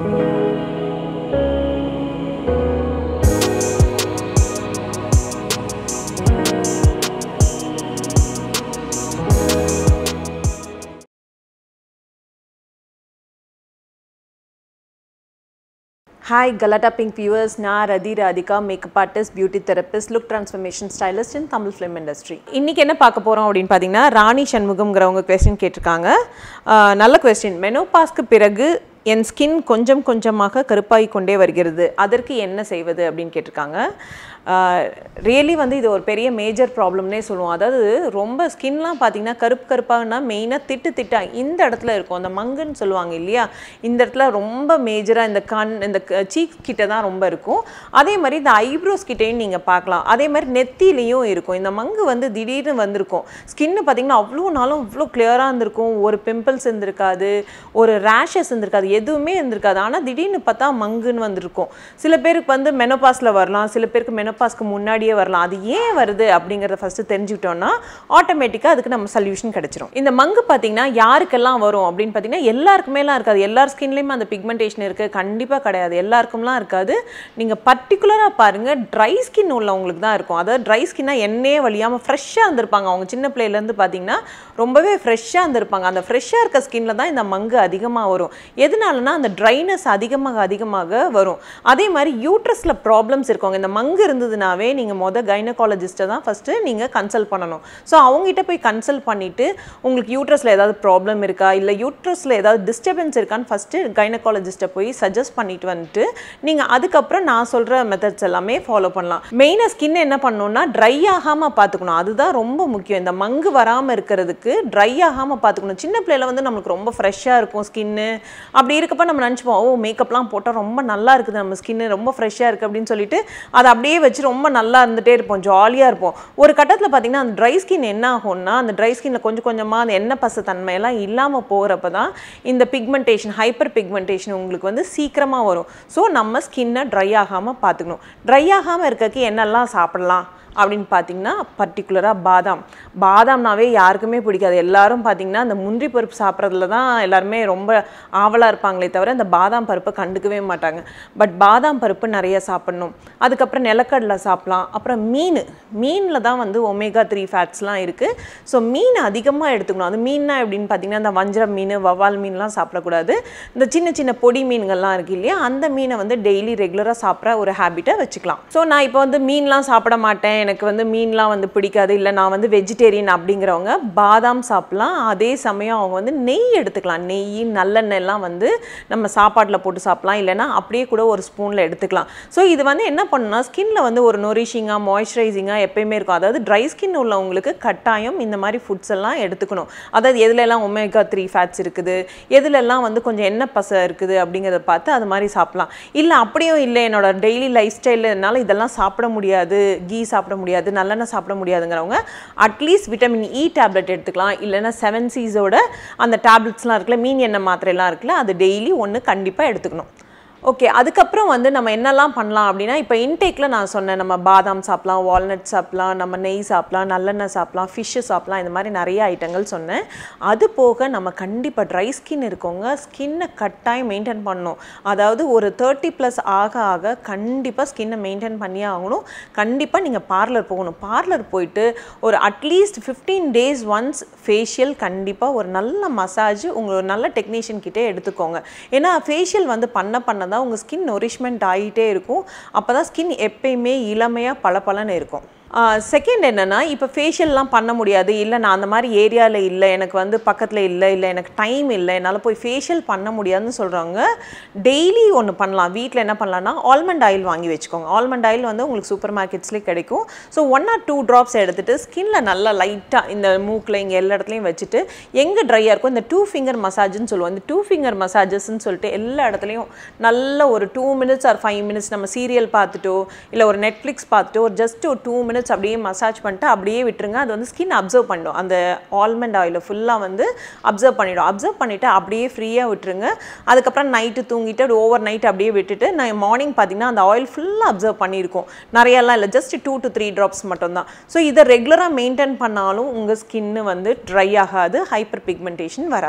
hi கலாட்டா pink viewers நான் Rathi Radhika makeup artist beauty therapist look transformation stylist in Tamil film industry இன்றைக்கி என்ன பார்க்க போகிறோம் அப்படின்னு பார்த்தீங்கன்னா ராணி சண்முகம்ங்கிறவங்க கொஸ்டின் கேட்டிருக்காங்க ஆஹ் நல்ல கொஸ்டின் மெனோபாஸ்க்கு பிறகு என் ஸ்கின் கொஞ்சம் கொஞ்சமாக கருப்பாகி கொண்டே வருகிறது அதற்கு என்ன செய்வது அப்படின்னு கேட்டிருக்காங்க ரியலி வந்து இது ஒரு பெரிய மேஜர் ப்ராப்ளம்னே சொல்லுவோம் அதாவது ரொம்ப ஸ்கின்லாம் பார்த்தீங்கன்னா கருப்பு கருப்பாகனா மெயினாக திட்டு திட்டா இந்த இடத்துல இருக்கும் அந்த மங்குன்னு சொல்லுவாங்க இல்லையா இந்த இடத்துல ரொம்ப மேஜராக இந்த கண் இந்த சீக் கிட்ட தான் ரொம்ப இருக்கும் அதே மாதிரி இந்த ஐப்ரோஸ் கிட்டேயும் நீங்கள் பார்க்கலாம் அதே மாதிரி நெத்திலையும் இருக்கும் இந்த மங்கு வந்து திடீர்னு வந்திருக்கும் ஸ்கின்னு பார்த்தீங்கன்னா அவ்வளோ நாளும் அவ்வளோ கிளியராக இருந்திருக்கும் ஒரு பிம்பிள்ஸ் இருந்திருக்காது ஒரு ரேஷஸ் இருந்திருக்காது எதுவுமே இருந்திருக்காது ஆனால் திடீர்னு பார்த்தா மங்குன்னு வந்திருக்கும் சில பேருக்கு வந்து மெனோபாஸில் வரலாம் சில பேருக்கு மெனோபாஸ்க்கு முன்னாடியே வரலாம் அது ஏன் வருது அப்படிங்கிறத ஃபஸ்ட்டு தெரிஞ்சுக்கிட்டோம்னா ஆட்டோமேட்டிக்காக அதுக்கு நம்ம சொல்யூஷன் கிடைச்சிரும் இந்த மங்கு பார்த்தீங்கன்னா யாருக்கெல்லாம் வரும் அப்படின்னு பார்த்தீங்கன்னா எல்லாருக்குமேலாம் இருக்காது எல்லார் ஸ்கின்லேயுமே அந்த பிக்மெண்டேஷன் இருக்குது கண்டிப்பாக கிடையாது எல்லாருக்கும்லாம் இருக்காது நீங்கள் பர்டிகுலராக பாருங்கள் ட்ரை ஸ்கின் உள்ளவங்களுக்கு தான் இருக்கும் அதாவது ட்ரை ஸ்கின்னாக எண்ணெயே வழியாமல் ஃப்ரெஷ்ஷாக இருந்திருப்பாங்க அவங்க சின்ன பிள்ளையிலேருந்து பார்த்தீங்கன்னா ரொம்பவே ஃப்ரெஷ்ஷாக இருந்திருப்பாங்க அந்த ஃப்ரெஷ்ஷாக இருக்க ஸ்கின்ல தான் இந்த மங்கு அதிகமாக வரும் எதனாலனா அந்த ட்ரைனஸ் அதிகமாக அதிகமாக வரும் அதே மாதிரி யூட்ரஸில் ப்ராப்ளம்ஸ் இருக்கவங்க இந்த மங்கு இருந்ததுனாவே நீங்கள் மொதல் கைனகாலஜிஸ்ட்டை தான் ஃபஸ்ட்டு நீங்கள் கன்சல்ட் பண்ணணும் ஸோ அவங்ககிட்ட போய் கன்சல்ட் பண்ணிவிட்டு உங்களுக்கு யூட்ரஸில் ஏதாவது ப்ராப்ளம் இருக்கா இல்லை யூட்ரஸில் ஏதாவது டிஸ்டர்பன்ஸ் இருக்கான்னு ஃபஸ்ட்டு கைனகாலஜிஸ்ட்டை போய் சஜஸ்ட் பண்ணிட்டு வந்துட்டு நீங்கள் அதுக்கப்புறம் நான் சொல்கிற மெத்தட்ஸ் எல்லாமே ஃபாலோ பண்ணலாம் மெயினாக ஸ்கின் என்ன பண்ணணும்னா ட்ரை ஆகாமல் பார்த்துக்கணும் அதுதான் ரொம்ப முக்கியம் இந்த மங்கு வராமல் இருக்கிறதுக்கு ட்ரை ஆகாமல் பார்த்துக்கணும் சின்ன பிள்ளையில வந்து நம்மளுக்கு ரொம்ப ஃப்ரெஷ்ஷாக இருக்கும் ஸ்கின்னு அப்படி இருக்கப்ப நம்ம நினச்சிப்போம் ஓ மேக்கப்லாம் போட்டால் ரொம்ப நல்லா இருக்குது நம்ம ஸ்கின்னு ரொம்ப ஃப்ரெஷ்ஷாக இருக்குது அப்படின்னு சொல்லிட்டு அதை அப்படியே வச்சு ரொம்ப நல்லா இருந்துகிட்டே இருப்போம் ஜாலியாக இருப்போம் ஒரு கட்டத்தில் பார்த்தீங்கன்னா அந்த ட்ரை ஸ்கின் என்ன ஆகும்னா அந்த ட்ரை ஸ்கின்னில் கொஞ்சம் கொஞ்சமாக அந்த எண்ணெய் பச தன்மையெல்லாம் இல்லாமல் போகிறப்ப தான் இந்த பிக்மெண்டேஷன் ஹைப்பர் பிக்மெண்டேஷன் உங்களுக்கு வந்து சீக்கிரமாக வரும் ஸோ நம்ம ஸ்கின்னை ட்ரை ஆகாமல் பார்த்துக்கணும் ட்ரை ஆகாமல் இருக்கக்கு என்னெல்லாம் சாப்பிடலாம் அப்படின்னு பார்த்தீங்கன்னா பர்டிகுலராக பாதாம் பாதாம்னாவே யாருக்குமே பிடிக்காது எல்லாரும் பார்த்தீங்கன்னா அந்த முந்திரி பருப்பு சாப்பிட்றதுல தான் எல்லாருமே ரொம்ப ஆவலாக இருப்பாங்களே தவிர இந்த பாதாம் பருப்பை கண்டுக்கவே மாட்டாங்க பட் பாதாம் பருப்பு நிறைய சாப்பிடணும் அதுக்கப்புறம் நிலக்கடலை சாப்பிடலாம் அப்புறம் மீன் மீனில் தான் வந்து ஒமேகா த்ரீ ஃபேட்ஸ்லாம் இருக்குது ஸோ மீன் அதிகமாக எடுத்துக்கணும் அது மீன்னா எப்படின்னு பார்த்தீங்கன்னா இந்த வஞ்சரம் மீன் வவ்வால் மீன்லாம் சாப்பிடக்கூடாது இந்த சின்ன சின்ன பொடி மீன்கள்லாம் இருக்குது இல்லையா அந்த மீனை வந்து டெய்லி ரெகுலராக சாப்பிட்ற ஒரு ஹேபிட்டை வச்சுக்கலாம் ஸோ நான் இப்போ வந்து மீன்லாம் சாப்பிட மாட்டேன் எனக்கு வந்து மீன்லாம் வந்து பிடிக்காது இல்லை நான் வந்து வெஜிடேரியன் அப்படிங்கிறவங்க பாதாம் சாப்பிட்லாம் அதே சமயம் அவங்க வந்து நெய் எடுத்துக்கலாம் நெய் நல்லெண்ணெய்லாம் வந்து நம்ம சாப்பாட்டில் போட்டு சாப்பிட்லாம் இல்லைன்னா அப்படியே கூட ஒரு ஸ்பூனில் எடுத்துக்கலாம் ஸோ இது வந்து என்ன பண்ணுன்னா ஸ்கின்ல வந்து ஒரு நொரிஷிங்காக மாய்ஸ்சரைசிங்காக எப்பயுமே இருக்கும் அதாவது ட்ரை ஸ்கின் உள்ளவங்களுக்கு கட்டாயம் இந்த மாதிரி ஃபுட்ஸ் எல்லாம் எடுத்துக்கணும் அதாவது எதுலெல்லாம் ஒமேகா த்ரீ ஃபேட்ஸ் இருக்குது எதுலெல்லாம் வந்து கொஞ்சம் எண்ணெய் பசை இருக்குது அப்படிங்கிறத பார்த்து அது மாதிரி சாப்பிட்லாம் இல்லை அப்படியும் இல்லை என்னோட டெய்லி லைஃப் ஸ்டைலில் என்னால் இதெல்லாம் சாப்பிட முடியாது கீ சாப்பிட முடியாது நல்லெண்ணெய் சாப்பிட முடியாதுங்கிறவங்க அட்லீஸ்ட் விட்டமின் இ டேப்லெட் எடுத்துக்கலாம் இல்லைன்னா செவன் சீஸோட அந்த டேப்லெட்ஸ்லாம் இருக்குல்ல மீன் எண்ணெய் மாத்திரைலாம் இருக்குல்ல அது டெய்லி ஒன்று கண்டிப்பாக எடுத்துக்கணும் ஓகே அதுக்கப்புறம் வந்து நம்ம என்னெல்லாம் பண்ணலாம் அப்படின்னா இப்போ இன்டேக்கில் நான் சொன்னேன் நம்ம பாதாம் சாப்பிட்லாம் வால்நட் சாப்பிட்லாம் நம்ம நெய் சாப்பிட்லாம் நல்லெண்ணெய் சாப்பிட்லாம் ஃபிஷ்ஷு சாப்பிட்லாம் இந்த மாதிரி நிறைய ஐட்டங்கள் சொன்னேன் அது போக நம்ம கண்டிப்பாக ட்ரை ஸ்கின் இருக்கவங்க ஸ்கின்னை கட்டாயம் மெயின்டைன் பண்ணணும் அதாவது ஒரு தேர்ட்டி ப்ளஸ் ஆக ஆக கண்டிப்பாக ஸ்கின்னை மெயின்டைன் பண்ணியே ஆகணும் கண்டிப்பாக நீங்கள் பார்லர் போகணும் பார்லர் போயிட்டு ஒரு at least fifteen days once facial கண்டிப்பாக ஒரு நல்ல மசாஜ் உங்கள் ஒரு நல்ல டெக்னீஷியன் கிட்டே எடுத்துக்கோங்க ஏன்னா ஃபேஷியல் வந்து பண்ண பண்ண தான் உங்கள் ஸ்கின் நொரிஷ்மெண்ட் ஆகிட்டே இருக்கும் அப்போ தான் ஸ்கின் எப்பயுமே இளமையாக பளபளன்னு இருக்கும் செகண்ட் என்னென்னா இப்போ ஃபேஷியல்லாம் பண்ண முடியாது இல்லை நான் அந்த மாதிரி ஏரியாவில் இல்லை எனக்கு வந்து பக்கத்தில் இல்லை இல்லை எனக்கு டைம் இல்லை என்னால் போய் ஃபேஷியல் பண்ண முடியாதுன்னு சொல்கிறவங்க டெய்லி ஒன்று பண்ணலாம் வீட்டில் என்ன பண்ணலாம்னா ஆல்மண்ட் ஆயில் வாங்கி வச்சுக்கோங்க ஆல்மண்ட் ஆயில் வந்து உங்களுக்கு சூப்பர் மார்க்கெட்ஸ்லேயே கிடைக்கும் so one or two drops எடுத்துகிட்டு ஸ்கின்ல நல்லா லைட்டாக இந்த மூக்கில் இங்கே எல்லா இடத்துலையும் வச்சுட்டு எங்கே ட்ரையாக இருக்கும் இந்த டூ ஃபிங்கர் மசாஜ்னு சொல்லுவோம் இந்த டூ ஃபிங்கர் மசாஜஸ்ன்னு சொல்லிட்டு எல்லா இடத்துலையும் நல்ல ஒரு two minutes or five minutes நம்ம சீரியல் பார்த்துட்டோ இல்லை ஒரு நெட்ஃப்ளிக்ஸ் பார்த்துட்டோ ஒரு ஜஸ்ட் ஒரு டூ மினிட்ஸ் அப்படியே மசாஜ் பண்ணிட்டு அப்படியே விட்டுருங்க அது வந்து ஸ்கின் அப்சர்வ் பண்ணிடும் அந்த ஆல்மண்ட் ஆயிலை ஃபுல்லாக வந்து அப்சர்வ் பண்ணிடும் அப்சர்வ் பண்ணிவிட்டு அப்படியே ஃப்ரீயாக விட்டுருங்க அதுக்கப்புறம் நைட்டு தூங்கிட்டு ஓவர் நைட் அப்படியே விட்டுட்டு நான் மார்னிங் பார்த்தீங்கன்னா அந்த ஆயில் ஃபுல்லாக அப்சர்வ் பண்ணியிருக்கோம் நிறையெல்லாம் இல்லை just two to three drops மட்டும்தான் ஸோ இதை ரெகுலராக மெயின்டைன் பண்ணாலும் உங்கள் ஸ்கின்னு வந்து ட்ரை ஆகாது ஹைப்பர் பிக்மெண்டேஷன் வராது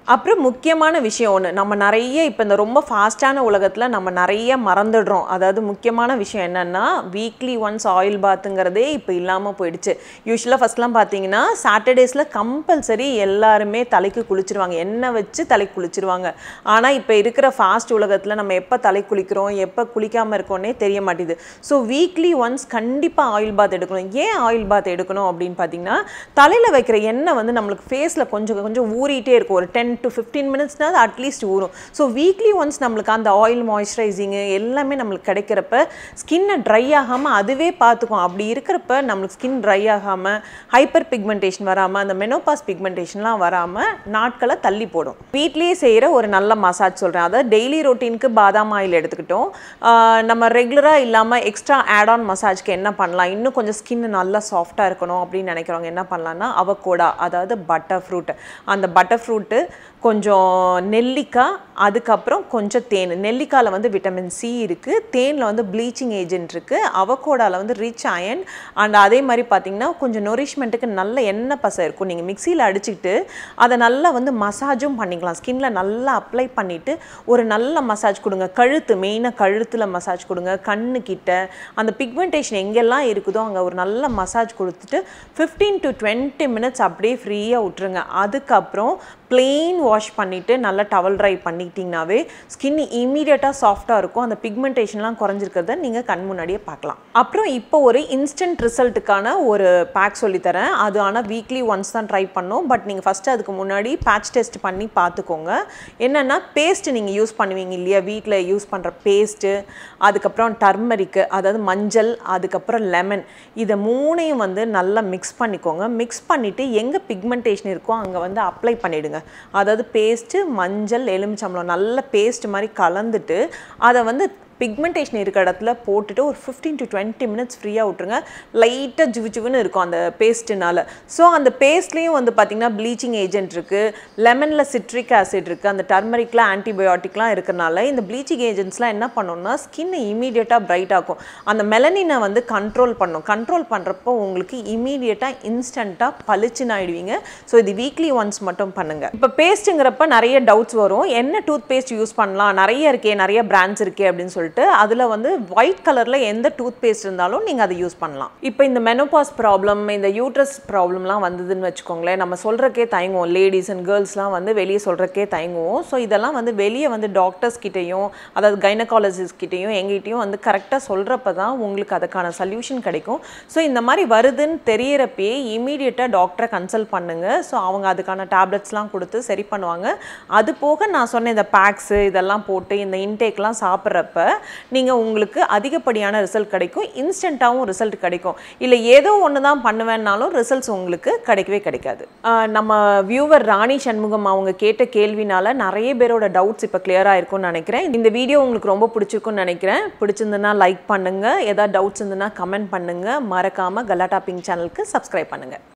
அப்புறம் முக்கியமான விஷயம் ஒன்று நம்ம நிறைய இப்போ இந்த ரொம்ப ஃபாஸ்ட்டான உலகத்தில் நம்ம நிறைய மறந்துடுறோம் அதாவது முக்கியமான விஷயம் என்னென்னா வீக்லி ஒன்ஸ் ஆயில் பாத்துங்கிறதே இப்போ இல்லாமல் போயிடுச்சு யூஸ்வலாக ஃபஸ்ட்லாம் பார்த்தீங்கன்னா சாட்டர்டேஸில் கம்பல்சரி எல்லாருமே தலைக்கு குளிச்சிருவாங்க எண்ணெய் வச்சு தலைக்கு குளிச்சிருவாங்க ஆனால் இப்போ இருக்கிற ஃபாஸ்ட் உலகத்தில் நம்ம எப்போ தலை குளிக்கிறோம் எப்போ குளிக்காமல் இருக்கோன்னே தெரிய மாட்டேது ஸோ வீக்லி ஒன்ஸ் கண்டிப்பாக ஆயில் பாத் எடுக்கணும் ஏன் ஆயில் பாத் எடுக்கணும் அப்படின்னு பார்த்தீங்கன்னா தலையில் வைக்கிற எண்ணெய் வந்து நம்மளுக்கு ஃபேஸில் கொஞ்சம் கொஞ்சம் ஊறிட்டே இருக்கும் ஒரு டென் டு ஃபிஃப்டீன் மினிட்ஸ்னால் அட்லீஸ்ட் ஊறும் ஸோ வீக்லி ஒன்ஸ் நம்மளுக்கு அந்த ஆயில் மாய்ஸ்சரைசிங்கு எல்லாமே நம்மளுக்கு கிடைக்கிறப்ப ஸ்கின்னை ட்ரை ஆகாமல் அதுவே பார்த்துக்கும் அப்படி இருக்கிறப்ப நம்மளுக்கு ஸ்கின் ட்ரை ஆகாமல் ஹைப்பர் பிக்மெண்டேஷன் வராமல் அந்த மெனோபாஸ் பிக்மெண்டேஷன்லாம் வராமல் நாட்களை தள்ளி போடும் வீட்லேயே செய்கிற ஒரு நல்ல மசாஜ் சொல்கிறேன் அதாவது டெய்லி ரொட்டீனுக்கு பாதாம் ஆயில் எடுத்துக்கிட்டோம் ஆஹ் நம்ம ரெகுலராக இல்லாமல் எக்ஸ்ட்ரா ஆட் ஆன் மசாஜ்க்கு என்ன பண்ணலாம் இன்னும் கொஞ்சம் ஸ்கின் நல்லா சாஃப்டாக இருக்கணும் அப்படின்னு நினைக்கிறவங்க என்ன பண்ணலாம்னா அவகோடா அதாவது பட்டர் ஃப்ரூட் அந்த பட்டர் ஃப்ரூட்டு கொஞ்சம் நெல்லிக்காய் அதுக்கப்புறம் கொஞ்சம் தேன் நெல்லிக்காயில் வந்து விட்டமின் சி இருக்குது தேனில் வந்து ப்ளீச்சிங் ஏஜென்ட் இருக்குது அவகோடாவில் வந்து ரிச் அயன் அண்ட் அதே மாதிரி பார்த்தீங்கன்னா கொஞ்சம் நொரிஷ்மெண்ட்டுக்கு நல்ல எண்ணெய் பசை இருக்கும் நீங்கள் மிக்சியில் அடிச்சுக்கிட்டு அதை நல்லா வந்து மசாஜும் பண்ணிக்கலாம் ஸ்கின்ல நல்லா அப்ளை பண்ணிவிட்டு ஒரு நல்ல மசாஜ் கொடுங்க கழுத்து மெயினாக கழுத்தில் மசாஜ் கொடுங்க கண்ணு கிட்ட அந்த பிக்மெண்டேஷன் எங்கெல்லாம் இருக்குதோ அங்கே ஒரு நல்ல மசாஜ் கொடுத்துட்டு ஃபிஃப்டீன் டு டுவெண்ட்டி மினிட்ஸ் அப்படியே ஃப்ரீயாக விட்டுருங்க அதுக்கப்புறம் plain வாஷ் பண்ணிவிட்டு நல்லா டவல் ட்ரை பண்ணிக்கிட்டிங்கனாவே ஸ்கின் இமீடியட்டாக சாஃப்டாக இருக்கும் அந்த பிக்மெண்டேஷன்லாம் குறைஞ்சிருக்கிறத நீங்கள் கண் முன்னாடியே பார்க்கலாம் அப்புறம் இப்போ ஒரு இன்ஸ்டன்ட் ரிசல்ட்டுக்கான ஒரு பேக் சொல்லித்தரேன் அது ஆனால் வீக்லி ஒன்ஸ் தான் ட்ரை பண்ணோம் பட் நீங்கள் ஃபஸ்ட்டு அதுக்கு முன்னாடி பேட்ச் டெஸ்ட் பண்ணி பார்த்துக்கோங்க என்னென்னா பேஸ்ட் நீங்கள் யூஸ் பண்ணுவீங்க இல்லையா வீட்டில் யூஸ் பண்ணுற பேஸ்ட்டு அதுக்கப்புறம் டர்மரிக்கு அதாவது மஞ்சள் அதுக்கப்புறம் லெமன் இதை மூணையும் வந்து நல்லா மிக்ஸ் பண்ணிக்கோங்க மிக்ஸ் பண்ணிவிட்டு எங்கே பிக்மெண்டேஷன் இருக்கோ அங்கே வந்து அப்ளை பண்ணிவிடுங்க அதாவது பேஸ்ட்டு மஞ்சள் எலுமிச்சம்பழம் நல்ல பேஸ்ட் மாதிரி கலந்துட்டு அதை வந்து பிக்மெண்டேஷன் இருக்க இடத்துல போட்டுட்டு ஒரு ஃபிஃப்டீன் டு டுவெண்ட்டி மினிட்ஸ் ஃப்ரீயாக விட்ருங்க லைட்டாக ஜிவு ஜிவுன்னு இருக்கும் அந்த பேஸ்ட்டுனால ஸோ அந்த பேஸ்ட்லேயும் வந்து பார்த்திங்கன்னா ப்ளீச்சிங் ஏஜென்ட் இருக்குது லெமனில் சிட்ரிக் ஆசிட் இருக்குது அந்த டர்மரிக்கில் ஆன்டிபயோட்டிக்லாம் இருக்கிறனால இந்த ப்ளீச்சிங் ஏஜென்ட்ஸ்லாம் என்ன பண்ணணும்னா ஸ்கின்னை இமீடியட்டாக பிரைட் ஆக்கும் அந்த மெலனினை வந்து கண்ட்ரோல் பண்ணும் கண்ட்ரோல் பண்ணுறப்போ உங்களுக்கு இமீடியட்டாக இன்ஸ்டண்ட்டாக பளிச்சுன்னு ஆயிடுவீங்க ஸோ இது வீக்லி ஒன்ஸ் மட்டும் பண்ணுங்கள் இப்போ பேஸ்ட்டுங்கிறப்ப நிறைய டவுட்ஸ் வரும் என்ன டூத் பேஸ்ட் யூஸ் பண்ணலாம் நிறைய இருக்கே நிறைய பிராண்ட்ஸ் இருக்கே அப்படின்னு சொல்லிட்டு அதில் வந்து ஒயிட் கலரில் எந்த டூத் பேஸ்ட் இருந்தாலும் நீங்கள் அதை யூஸ் பண்ணலாம் இப்போ இந்த மெனோபாஸ் ப்ராப்ளம் இந்த யூட்ரஸ் ப்ராப்ளம்லாம் வந்ததுன்னு வச்சுக்கோங்களேன் நம்ம சொல்கிறக்கே தயங்குவோம் லேடிஸ் அண்ட் கேர்ள்ஸ்லாம் வந்து வெளியே சொல்கிறக்கே தயங்குவோம் ஸோ இதெல்லாம் வந்து வெளியே வந்து டாக்டர்ஸ் கிட்டேயும் அதாவது கைனகாலஜிஸ்ட் கிட்டேயும் எங்கிட்டையும் வந்து கரெக்டாக சொல்கிறப்ப தான் உங்களுக்கு அதுக்கான சொல்யூஷன் கிடைக்கும் ஸோ இந்த மாதிரி வருதுன்னு தெரியறப்பயே இமீடியட்டாக டாக்டரை கன்சல்ட் பண்ணுங்கள் ஸோ அவங்க அதுக்கான டேப்லெட்ஸ்லாம் கொடுத்து சரி பண்ணுவாங்க அது போக நான் சொன்ன இந்த பேக்ஸு இதெல்லாம் போட்டு இந்த இன்டேக்லாம் சாப்பிட்றப்ப நீங்கள் உங்களுக்கு அதிகப்படியான ரிசல்ட் கிடைக்கும் இன்ஸ்டண்ட்டாகவும் ரிசல்ட் கிடைக்கும் இல்லை ஏதோ ஒன்று தான் பண்ணுவேன்னாலும் ரிசல்ட்ஸ் உங்களுக்கு கிடைக்கவே கிடைக்காது ஆஹ் நம்ம வியூவர் ராணி சண்முகம் அவங்க கேட்ட கேள்வினால நிறைய பேரோட டவுட்ஸ் இப்போ கிளியராக இருக்கும்னு நினைக்கிறேன் இந்த வீடியோ உங்களுக்கு ரொம்ப பிடிச்சிருக்கும்னு நினைக்கிறேன் பிடிச்சிருந்துன்னா லைக் பண்ணுங்கள் ஏதாவது டவுட்ஸ் இருந்ததுன்னா கமெண்ட் பண்ணுங்கள் மறக்காமல் கலாட்டா பிங்க் சேனலுக்கு சப்ஸ்கிரைப் பண்ணுங்கள்